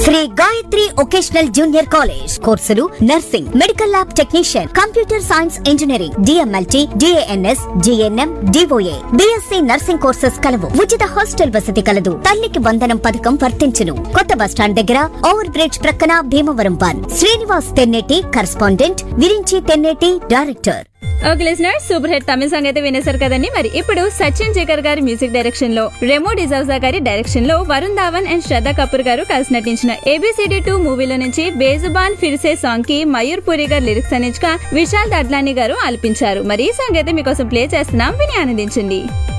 Shri Gayatri vocational junior college కోర్సులు nursing medical lab technician computer science engineering DMLT DNS GNM DOA BSc nursing courses కలవు ఉచిత hostel వసతి కలదు తల్లికి వందనం పథకం వర్తించును కొత్త బస్టాండ్ దగ్గర ఓవర్ బ్రిడ్జ్ ప్రక్కన Bhimavaram one Srinivas Tenneti correspondent Virinchi Tenneti director okay listeners super hit Tamil song అయితే వినేశారు కదండి మరి ఇప్పుడు సచిన్ జేకర్ గారి మ్యూజిక్ డైరెక్షన్ లో రెమో డిజౌజా గారి డైరెక్షన్ లో వరుణ్ ధావన్ అండ్ శ్రద్ధా కపూర్ గారు కలిసి నటించిన ఏబిసిడి టూ మూవీలో నుంచి బేజుబాన్ ఫిర్సే సాంగ్ కి మయూర్ పూరి గారు లిరిక్స్ అందించగా విశాల్ దడ్లాని గారు ఆలపించారు మరి ఈ సాంగ్ అయితే మీకోసం ప్లే చేస్తున్నాం విని ఆనందించండి